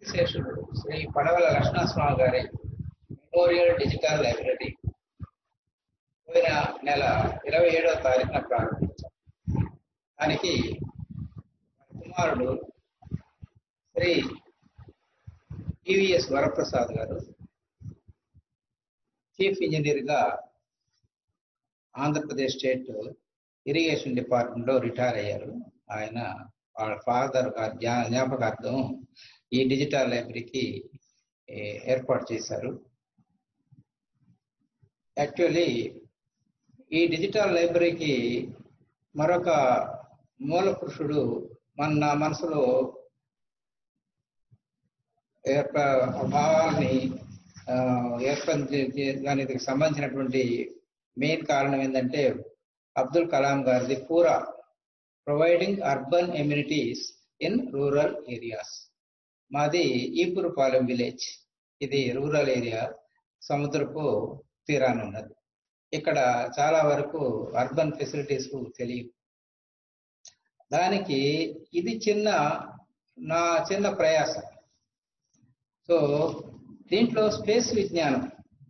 శేషుడు శ్రీ పడవల లక్ష్మణస్వామి గారి మెమోరియల్ డిజిటల్ లైబ్రరీ పోయిన నెల ఇరవై ఏడవ తారీఖున ప్రారంభించాం దానికి కుమారుడు శ్రీ టివిఎస్ వరప్రసాద్ గారు చీఫ్ ఇంజనీర్గా ఆంధ్రప్రదేశ్ స్టేట్ ఇరిగేషన్ డిపార్ట్మెంట్లో రిటైర్ అయ్యారు ఆయన వాళ్ళ ఫాదర్ గారి జ్ఞా- జ్ఞాపకార్థం ఈ డిజిటల్ లైబ్రరీకి ఏ, ఏర్పాటు చేశారు యాక్చువల్లీ ఈ డిజిటల్ లైబ్రరీకి మరొక మూల పురుషుడు మన నా మనసులో ఏర్ప భావాల్ని ఆ, ఏర్పడి దానికి సంబంధించినటువంటి మెయిన్ కారణం ఏంటంటే అబ్దుల్ కలాం గారిది PURA providing urban amenities in rural areas మాది ఈపురపాలెం విలేజ్ ఇది రూరల్ ఏరియా సముద్రపు తీరాన ఉన్నది ఇక్కడ చాలా వరకు అర్బన్ ఫెసిలిటీస్ తెలియదు దానికి ఇది చిన్న నా చిన్న ప్రయాసం సో దీంట్లో స్పేస్ విజ్ఞానం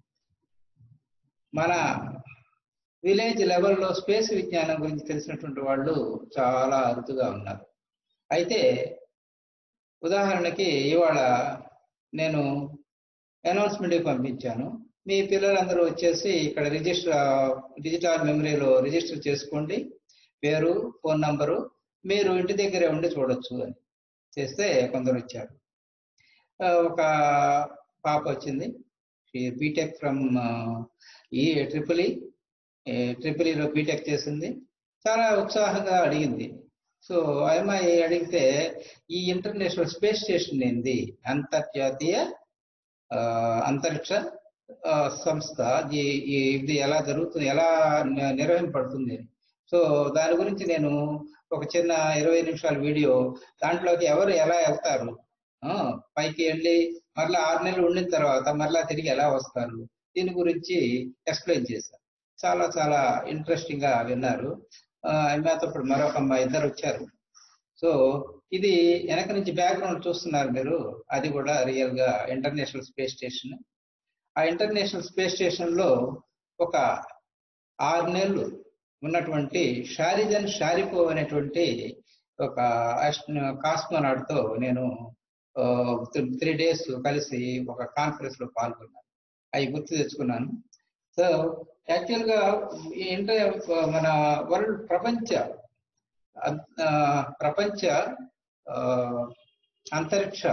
మన విలేజ్ లెవెల్లో స్పేస్ విజ్ఞానం గురించి తెలిసినటువంటి వాళ్ళు చాలా అరుదుగా ఉన్నారు అయితే ఉదాహరణకి ఇవాళ నేను అనౌన్స్మెంట్కి పంపించాను మీ పిల్లలందరూ వచ్చేసి ఇక్కడ రిజిస్టర్ డిజిటల్ మెమరీలో రిజిస్టర్ చేసుకోండి పేరు ఫోన్ నంబరు మీరు ఇంటి దగ్గరే ఉండి చూడొచ్చు అని చేస్తే కొందరు వచ్చారు ఆ, ఒక పాప వచ్చింది బీటెక్ ఫ్రమ్ ఈ ట్రిపుల్ ఈ ట్రిపుల్ ఈలో బీటెక్ చేసింది చాలా ఉత్సాహంగా అడిగింది సో ఆ అమ్మాయి అడిగితే ఈ ఇంటర్నేషనల్ స్పేస్ స్టేషన్ ఏంది అంతర్జాతీయ ఆ, అంతరిక్ష ఆ, సంస్థ ఈ- ఈ- ఇది ఎలా జరుగుతుంది ఎలా ని- నిర్వహింపబడుతుంది అని. సో దాని గురించి నేను ఒక చిన్న ఇరవై నిమిషాల వీడియో దాంట్లోకి ఎవరు ఎలా వెళ్తారు ఆ, పైకి వెళ్ళి మరలా ఆరు నెలలు ఉండిన తర్వాత మరలా తిరిగి ఎలా వస్తారు దీని గురించి ఎక్స్ప్లెయిన్ చేశాను చాలా చాలా ఇంట్రెస్టింగ్ గా విన్నారు ఆ, ఆమెతో ఇప్పుడు మరొక అమ్మాయి ఇద్దరు వచ్చారు సో ఇది వెనక నుంచి బ్యాక్గ్రౌండ్ చూస్తున్నారు మీరు అది కూడా రియల్ గా ఇంటర్నేషనల్ స్పేస్ స్టేషన్ ఆ ఇంటర్నేషనల్ స్పేస్ స్టేషన్ లో ఒక ఆరు నెలలు ఉన్నటువంటి షారిజన్ షారిపో అనేటువంటి ఒక కాస్మోనాట్ తో నేను త్రీ డేస్ కలిసి ఒక కాన్ఫరెన్స్ లో పాల్గొన్నాను అవి గుర్తు తెచ్చుకున్నాను సో యాక్చువల్ గా ఈ ఇంటర్ మన వరల్డ్ ప్రపంచ ఆ, ప్రపంచ ఆ, అంతరిక్ష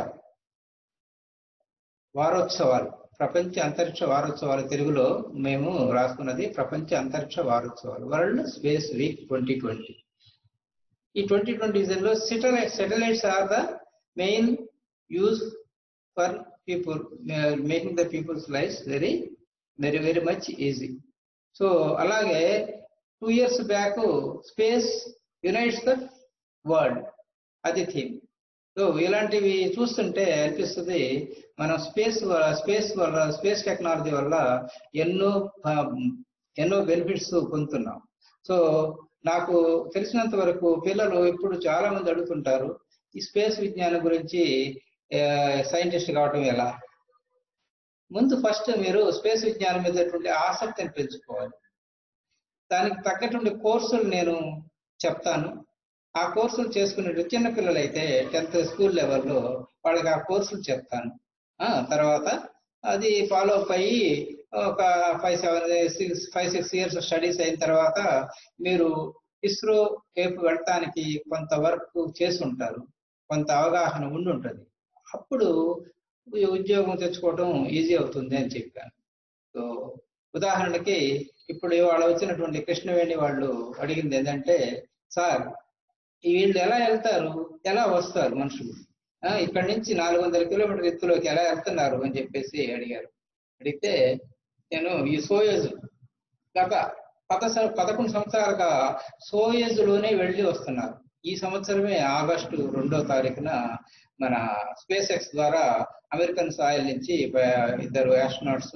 వారోత్సవాలు ప్రపంచ అంతరిక్ష వారోత్సవాలు తెలుగులో మేము రాసుకున్నది ప్రపంచ అంతరిక్ష వారోత్సవాలు world space week twenty twenty ఈ ట్వంటీ ట్వంటీ లో satellite satellites are the main use for people making the people's life very very very much easy so అలాగే two years back space unites the world అది theme so ఇలాంటివి చూస్తుంటే అనిపిస్తుంది మనం space space వల్ల space technology వల్ల ఎన్నో ఆ, ఎన్నో బెనిఫిట్స్ పొందుతున్నాం సో నాకు తెలిసినంత వరకు పిల్లలు ఇప్పుడు చాలా మంది అడుగుతుంటారు ఈ స్పేస్ విజ్ఞానం గురించి సైంటిస్ట్ కావటం ఎలా ముందు ఫస్ట్ మీరు స్పేస్ విజ్ఞానం మీద ఆసక్తిని పెంచుకోవాలి దానికి తగ్గటువంటి కోర్సులు నేను చెప్తాను ఆ కోర్సులు చేసుకునే చిన్న పిల్లలు అయితే టెన్త్ స్కూల్ లెవెల్లో వాళ్ళకి ఆ కోర్సులు చెప్తాను ఆ, తర్వాత అది ఫాలో అప్ అయ్యి ఒక five seven six five six years studies అయిన తర్వాత మీరు ఇస్రో వైపు వెళ్ళటానికి కొంత వర్క్ చేసి ఉంటారు కొంత అవగాహన ఉండి ఉంటుంది అప్పుడు ఈ ఉద్యోగం తెచ్చుకోవడం ఈజీ అవుతుంది అని చెప్పాను సో ఉదాహరణకి ఇప్పుడు ఇవాళ వచ్చినటువంటి కృష్ణవేణి వాళ్ళు అడిగింది ఏంటంటే సార్ ఈ వీళ్ళు ఎలా వెళ్తారు ఎలా వస్తారు మనుషులు ఆ, ఇక్కడి నుంచి నాలుగు వందల కిలోమీటర్ ఎత్తులోకి ఎలా వెళ్తున్నారు అని చెప్పేసి అడిగారు అడిగితే నేను ఈ సోయజ్ గత పద సం- పదకొండు సంవత్సరాలుగా సోయజ్ లోనే వెళ్ళి వస్తున్నారు ఈ సంవత్సరమే ఆగస్టు రెండో తారీఖున మన స్పేస్ ఎక్స్ ద్వారా అమెరికన్ సాయిల్ నుంచి బ- ఇద్దరు astronauts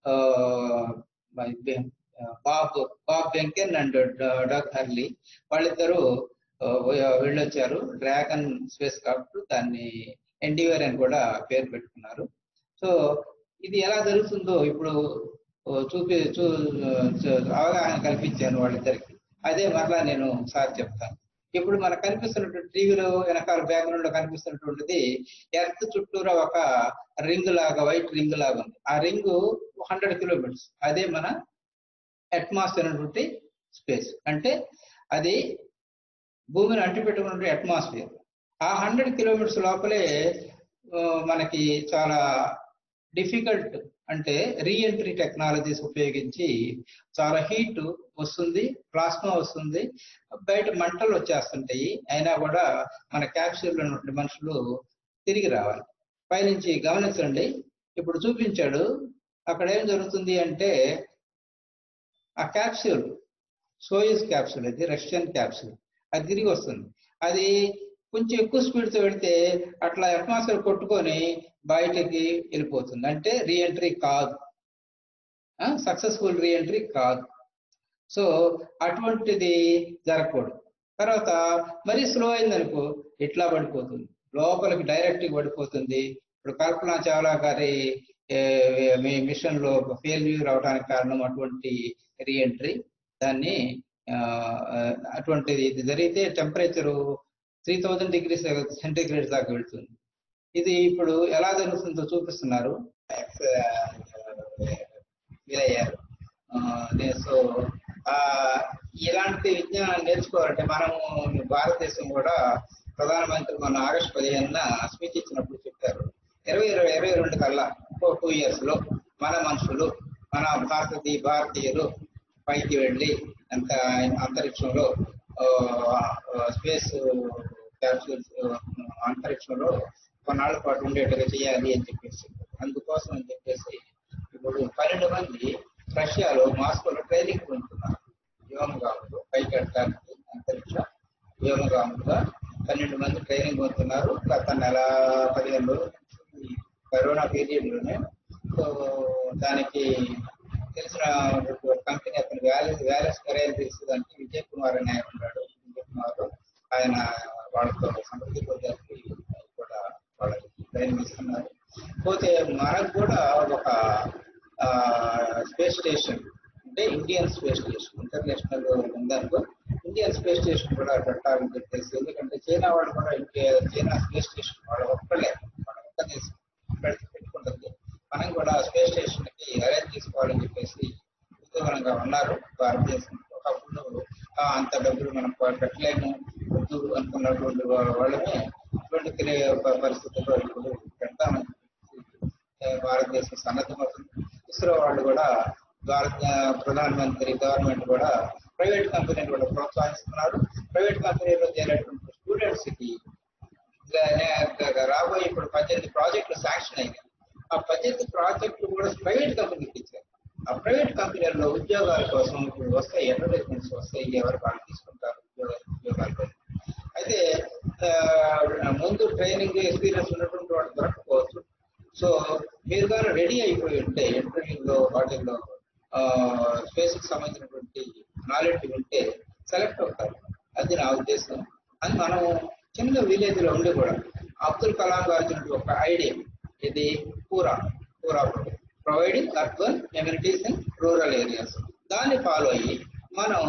Bob Bob Behnken and Doug Hurley వాళ్ళిద్దరూ ఆ, వెళ్ళొచ్చారు డ్రాగన్ స్పేస్ క్రాఫ్ట్ దాన్ని ఎన్డీవర్ అని కూడా పేరు పెట్టుకున్నారు సో ఇది ఎలా జరుగుతుందో ఇప్పుడు ఓ చూపి చూ చూ- అవగాహన కల్పించాను వాళ్ళిద్దరికి అదే మరలా నేను సార్ చెప్తాను ఇప్పుడు మనకు కనిపిస్తున్నటువంటి టీవీలో వెనకాల బ్యాక్గ్రౌండ్ లో కనిపిస్తున్నటువంటిది ఎర్త్ చుట్టూరా ఒక రింగ్ లాగా వైట్ రింగ్ లాగా ఉంది ఆ రింగ్ హండ్రెడ్ కిలోమీటర్స్ అదే మన అట్మాస్ఫియర్ అనేటువంటి స్పేస్ అంటే అది భూమిని అంటిపెట్టుకున్న అట్మాస్ఫియర్ ఆ హండ్రెడ్ కిలోమీటర్స్ లోపలే ఆ, మనకి చాలా డిఫికల్ట్ అంటే రీఎంట్రీ టెక్నాలజీస్ ఉపయోగించి చాలా హీట్ వస్తుంది ప్లాస్మా వస్తుంది బయట మంటలు వచ్చేస్తుంటాయి అయినా కూడా మన క్యాప్సూల్ ఉన్నటువంటి మనుషులు తిరిగి రావాలి పైనుంచి గమనించండి ఇప్పుడు చూపించాడు అక్కడ ఏం జరుగుతుంది అంటే ఆ క్యాప్సూల్ సోయిస్ క్యాప్సూల్ అది రష్యన్ క్యాప్సూల్ అది తిరిగి వస్తుంది అది కొంచెం ఎక్కువ స్పీడ్ తో వెళితే అట్లా అట్మాస్ఫియర్ కొట్టుకొని బయటకి వెళ్ళిపోతుంది అంటే రీఎంట్రీ కాదు సక్సెస్ఫుల్ రీఎంట్రీ కాదు సో అటువంటిది జరగకూడదు తర్వాత మరీ స్లో అయిందనుకో ఇట్లా పడిపోతుంది లోపలికి డైరెక్ట్ పడిపోతుంది ఇప్పుడు కల్పన చావ్లా గారి ఏ, మీ మిషన్ లో ఫెయిల్యూర్ అవడానికి కారణం అటువంటి రీఎంట్రీ దాన్ని ఆ, అటువంటిది ఇది జరిగితే temperature three thousand degrees centigrade దాకా వెళ్తుంది ఇది ఇప్పుడు ఎలా జరుగుతుందో చూపిస్తున్నారు ఫీల్ అయ్యారు సో ఇలాంటి విజ్ఞానం నేర్చుకోవాలంటే మనము భారతదేశం కూడా ప్రధానమంత్రి మన ఆగస్టు పదిహేనున స్పీచ్ ఇచ్చినప్పుడు చెప్పారు ఇరవై ఇరవై ఇరవై రెండు కల్లా ఇంకో టూ ఇయర్స్ లో మన మనుషులు మన భారతీయ భారతీయులు పైకి వెళ్ళి అంత అంతరిక్షంలో స్పేస్ క్యాప్సూల్స్ అంతరిక్షంలో కొన్నాళ్ళ పాటు ఉండేట్టుగా చేయాలి అని చెప్పేసి అందుకోసం అని చెప్పేసి ఇప్పుడు పన్నెండు మంది రష్యాలో మాస్కోలో ట్రైనింగ్ పొందుతున్నారు వ్యోమగాములు పైకి వెళ్ళడానికి అంతరిక్ష వ్యోమగాములుగా పన్నెండు మంది ట్రైనింగ్ పొందుతున్నారు గత నెల పదిహేను రోజుల నుంచి ఈ కరోనా పీరియడ్ లోనే సో దానికి తెలిసిన కంపెనీ అతను వ్యాలెస్ వ్యాలెస్ కరేల్ తెలుసు దానికి విజయ్ కుమార్ అనే ఆయన ఉన్నాడు విజయ్ కుమార్ ఆయన వాళ్ళతో సంతృప్తి పొందడానికి కూడా వాళ్ళకి ట్రైనింగ్ ఇస్తున్నారు పోతే మనకు కూడా ఒక స్పేస్ స్టేషన్ అంటే ఇండియన్ స్పేస్ స్టేషన్ ఇంటర్నేషనల్ ఉందనుకో ఇండియన్ స్పేస్ స్టేషన్ కూడా పెట్టాలని చెప్పేసి ఎందుకంటే చైనా వాళ్ళు కూడా ఇండియా చైనా స్పేస్ స్టేషన్ వాళ్ళు ఒక్కలే వాళ్ళ ఒక్క దేశం పెట్- పెట్టుకుంటుంది మనం కూడా స్పేస్ స్టేషన్ కి అరేంజ్ చేసుకోవాలని చెప్పేసి ఉద్యోగంగా ఉన్నారు భారతదేశం ఒకప్పుడు "ఆ, అంత డబ్బులు మనం పెట్టలేము వద్దు అనుకున్నటువంటి వా- వాళ్ళమే ఇటువంటి క్రియ- ప- పరిస్థితుల్లో ఇప్పుడు పెడతామని చెప్పేసి, ఆ, భారతదేశం సన్నద్ధమవుతుంది ఇస్రో వాళ్ళు కూడా భారత ప్రధానమంత్రి గవర్నమెంట్ కూడా ప్రైవేట్ కంపెనీలు కూడా ప్రోత్సహిస్తున్నారు ప్రైవేట్ కంపెనీలో చేరేటువంటి స్టూడెంట్స్ కి గా- రాబోయే ఇప్పుడు పద్దెనిమిది ప్రాజెక్టులు శాంక్షన్ అయినాయి ఆ పద్దెనిమిది ప్రాజెక్టులు కూడా ప్రైవేట్ కంపెనీకి ఇచ్చారు ఆ ప్రైవేట్ కంపెనీల్లో ఉద్యోగాల కోసం ఇప్పుడు వస్తాయి అడ్వర్టైజ్మెంట్స్ వస్తాయి ఎవరు వాళ్ళు తీసుకుంటారు ఉద్యోగ ఉద్యోగాల కోసం అయితే ఆ, ముందు ట్రైనింగ్ ఎక్స్పీరియన్స్ ఉన్నటువంటి వాళ్ళు దొరకపోవచ్చు సో మీరు కానీ రెడీ అయిపోయి ఉంటే ఇంటర్వ్యూలో వాటిల్లో స్పేస్ కి సంబంధించినటువంటి నాలెడ్జ్ ఉంటే సెలెక్ట్ అవుతారు అది నా ఉద్దేశం అది మనం చిన్న విలేజ్ లో ఉండి కూడా అబ్దుల్ కలాం గారు ఇచ్చినటువంటి ఒక ఐడియా ఇది PURA PURA providing urban amenities in rural areas దాన్ని ఫాలో అయ్యి మనం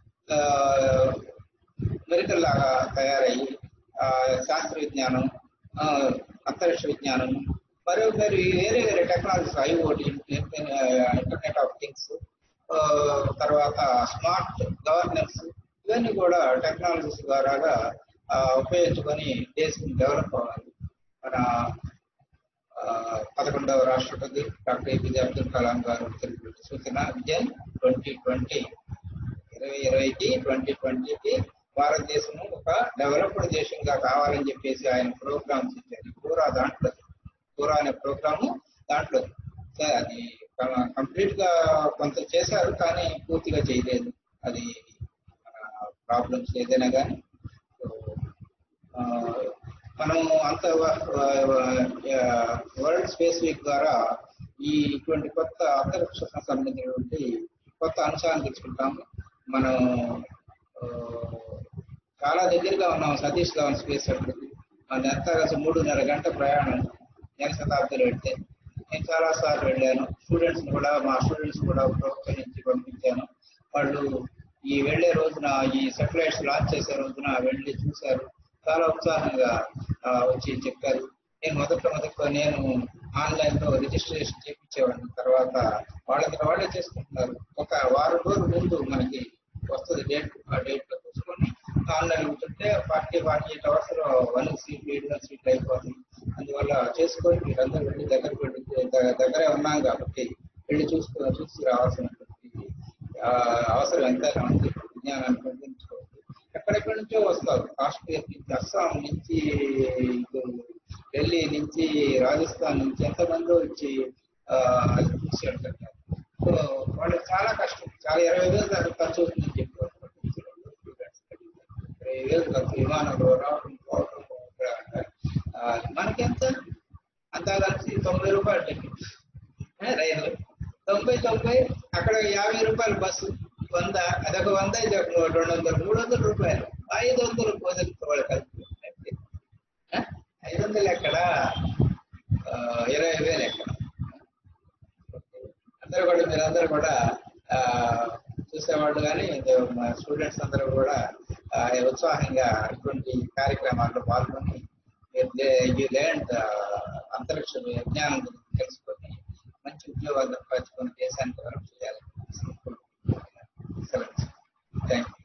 మెరికల్ లాగా తయారయ్యి ఆ, శాస్త్ర విజ్ఞానం ఆ, అంతరిక్ష విజ్ఞానం మరియు మరి వేరే వేరే technologies IoT internet of things తర్వాత స్మార్ట్ గవర్నెన్స్ ఇవన్నీ కూడా టెక్నాలజీస్ ద్వారా ఆ, ఉపయోగించుకొని దేశం డెవలప్ అవ్వాలి మన ఆ, పదకొండవ రాష్ట్రపతి డాక్టర్ ఏపీజే అబ్దుల్ కలాం గారు తెలిపిన సూచన విజన్ ట్వంటీ ట్వంటీ ఇరవై ఇరవైకి ట్వంటీ ట్వంటీకి భారతదేశము ఒక డెవలప్డ్ దేశంగా కావాలని చెప్పేసి ఆయన ప్రోగ్రామ్స్ ఇచ్చారు ఈ పూరా దాంట్లో పూరా అనే ప్రోగ్రాము దాంట్లో సో అది కంప్లీట్ గా కొంత చేశారు కానీ పూర్తిగా చేయలేదు అది ప్రాబ్లమ్స్ ఏదైనా కానీ సో ఆ, మనము అంత వరల్డ్ స్పేస్ వీక్ ద్వారా ఈ ఇటువంటి కొత్త అంతరిక్ష సంబంధించినటువంటి కొత్త అంశాలను తెచ్చుకుంటాము మనం ఆ, చాలా దగ్గరగా ఉన్నాం సతీష్ ధవన్ స్పేస్ సెంటర్కి మన ఎంత కలిసి మూడున్నర గంట ప్రయాణం నేను శతాబ్దిలో వెళ్తే నేను చాలా సార్లు వెళ్ళాను స్టూడెంట్స్ కూడా మా స్టూడెంట్స్ కూడా ప్రభుత్వం నుంచి పంపించాను వాళ్ళు ఈ వెళ్ళే రోజున ఈ సెటిలైట్స్ లాంచ్ చేసే రోజున వెళ్ళి చూశారు చాలా ఉత్సాహంగా ఆ, వచ్చి చెప్పారు నేను మొదట మొదట నేను ఆన్లైన్ లో రిజిస్ట్రేషన్ చేయించేవాడిని తర్వాత వాళ్ళంతా వాళ్ళే చేసుకుంటున్నారు ఒక వారం రోజుల ముందు మనకి వస్తుంది డేట్ ఆ డేట్ లో చూసుకొని ఆన్లైన్ ఉంటుంటే ఫార్టీ ఫార్టీ ఎయిట్ అవర్స్ లో వన్ సీట్ వన్ సీట్ అయిపోతుంది అందువల్ల చేసుకొని మీరందరూ వెళ్ళి దగ్గర వెళ్ళి ద- దగ్గరే ఉన్నాం కాబట్టి వెళ్ళి చూసుకు చూసి రావాల్సినటువంటి ఆ, అవసరం ఎంతైనా ఉంది విజ్ఞానాన్ని పెంచుకోవచ్చు ఎక్కడెక్కడి నుంచో వస్తారు కాశ్మీర్ నుంచి అస్సాం నుంచి ఇటు ఢిల్లీ నుంచి రాజస్థాన్ నుంచి ఎంతమందో వచ్చి ఆ, చూసి వెళ్తుంటారు సో వాళ్ళకి చాలా కష్టం చాలా ఇరవై వేలు దాకా ఖర్చు అవుతుందని చెప్పారు ఇరవై వేలు ఖర్చు విమానంలో రావడం పోవడం పోవడం. ఆ, మనకెంత అంతా కలిసి తొంభై రూపాయలు టికెట్ ఏ, రైలు తొంభై తొంభై అక్కడ యాభై రూపాయలు బస్సు వంద అదొక వంద ఇది ఒక రెండు వందలు మూడు వందల రూపాయలు ఐదు వందలు పోదలుపు వాళ్ళు కలిపి ఆ? ఐదు వందలు ఎక్కడ ఆ, ఇరవై వేలు ఎక్కడ అందరూ కూడా మీరందరూ కూడా ఆ, చూసేవాళ్ళు కానీ మా స్టూడెంట్స్ అందరూ కూడా ఆ, ఉత్సాహంగా ఇటువంటి కార్యక్రమాల్లో పాల్గొని యూ లెర్న్ అంతరిక్ష విజ్ఞానం గురించి తెలుసుకొని మంచి ఉద్యోగాలు సంపాదించుకొని దేశానికి వరకు చేయాలి థ్యాంక్ యూ